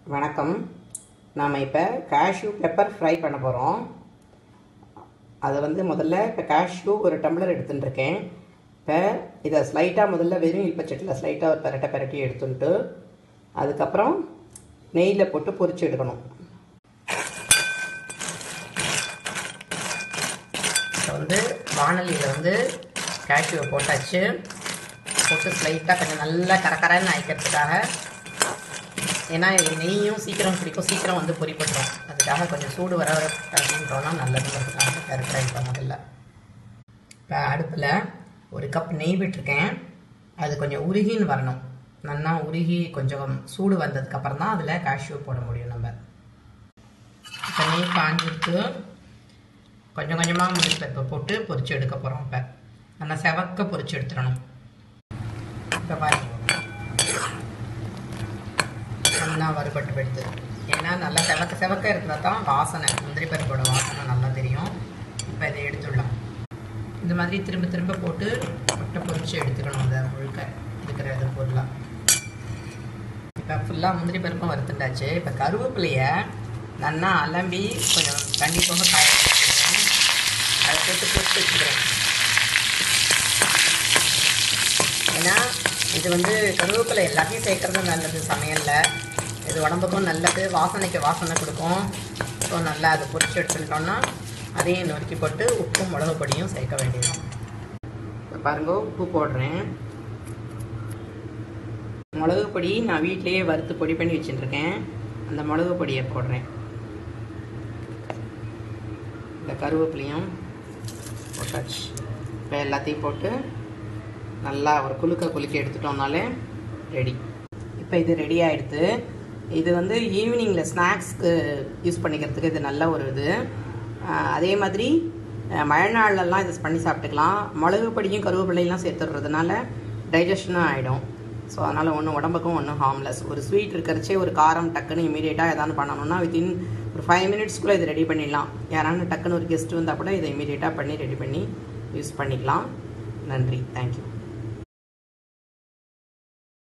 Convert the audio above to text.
வணக்கம் நாம் இப்போ கேஷ்யூ பெப்பர் ஃப்ரை பண்ண போகிறோம் அதை வந்து முதல்ல இப்போ கேஷ்யூ ஒரு டம்ளர் எடுத்துட்டுருக்கேன் இப்போ இதை ஸ்லைட்டாக முதல்ல வெறும் இல்பச்சட்டில் ஸ்லைட்டாக ஒரு பரட்டை பரட்டி எடுத்துட்டு அதுக்கப்புறம் நெய்யில் போட்டு பொரிச்சு எடுக்கணும் இப்போ வந்து வானலியில் வந்து கேஷ்யூவை போட்டாச்சு போட்டு ஸ்லைட்டாக கொஞ்சம் நல்லா கரகரன்னு ஆயிக்கிறதுக்காக ஏன்னா நெய்யும் சீக்கிரம் பிடிக்கும் சீக்கிரம் வந்து பொறிப்பட்டுரும் அதுக்காக கொஞ்சம் சூடு வர வர அப்படின்றோன்னா நல்லதுங்கிறதுக்காக கரெக்டாக இப்போ முதல்ல இப்போ அடுப்பில் ஒரு கப் நெய் விட்டுருக்கேன் அது கொஞ்சம் உருகின்னு வரணும் நல்லா உருகி கொஞ்சம் சூடு வந்ததுக்கப்புறம் தான் அதில் காஷ்யூ போட முடியும் நம்ம இப்போ நெய் காஞ்சிட்டு கொஞ்சம் கொஞ்சமாக முந்திப்பருப்பை போட்டு பொரிச்சு எடுக்க போகிறோம் இப்போ நல்லா செவக்க பொரிச்சு எடுத்துடணும் இப்போ பாருங்க நல்லா வறுபட்டு போயிடுது ஏன்னா நல்லா செவக்க செவக்க இருந்தால் தான் வாசனை முந்திரி பருப்போட வாசனை நல்லா தெரியும் இப்போ இதை எடுத்துடலாம் இந்த மாதிரி திரும்ப திரும்ப போட்டு முட்டை பொரிச்சு எடுத்துக்கணும் அந்த முழுக்க இருக்கிற இது பொருளாக இப்போ ஃபுல்லாக முந்திரி பருப்பும் வறுத்துட்டாச்சு இப்போ கருவேப்பிலையை நல்லா அலம்பி கொஞ்சம் தண்ணி போக காய வச்சுக்கிறேன் அதை போட்டு போட்டு வச்சுக்கிறேன் ஏன்னா இது வந்து கருவேப்பிலை எல்லாத்தையும் சேர்க்குறது நல்லது சமையலில் இது உடம்புக்கும் நல்லது வாசனைக்கு வாசனை கொடுக்கும் ஸோ நல்லா அதை பொரிச்சு எடுத்துட்டோம்னா அதையும் நொறுக்கி போட்டு உப்பும் மிளகு பொடியும் சேர்க்க வேண்டியது இப்போ பாருங்க உப்பு போடுறேன் மிளகு பொடி நான் வீட்டிலேயே வறுத்து பொடி பண்ணி வச்சுட்டுருக்கேன் அந்த மிளகு பொடியை போடுறேன் இந்த கருவேப்பிலையும் போட்டாச்சு இப்போ எல்லாத்தையும் போட்டு நல்லா ஒரு குலுக்க குலுக்கி எடுத்துட்டோம்னாலே ரெடி இப்போ இது ரெடி ஆகிடுது இது வந்து ஈவினிங்கில் ஸ்நாக்ஸ்க்கு யூஸ் பண்ணிக்கிறதுக்கு இது நல்ல ஒரு இது அதே மாதிரி மழை நாள்லலாம் இது பண்ணி சாப்பிட்டுக்கலாம் மிளகு பொடியும் கருவேப்பிலையெல்லாம் சேர்த்துடுறதுனால டைஜஷனும் ஆகிடும் ஸோ அதனால் ஒன்றும் உடம்புக்கும் ஒன்றும் ஹார்ம்லெஸ் ஒரு ஸ்வீட் இருக்கிறச்சே ஒரு காரம் டக்குன்னு இமீடியட்டாக எதாவது பண்ணணும்னா வித்தின் ஒரு ஃபைவ் மினிட்ஸ்க்குள்ளே இது ரெடி பண்ணிடலாம் யாராவது டக்குன்னு ஒரு கெஸ்ட் வந்தால் கூட இதை இமீடியட்டாக பண்ணி ரெடி பண்ணி யூஸ் பண்ணிக்கலாம் நன்றி தேங்க்யூ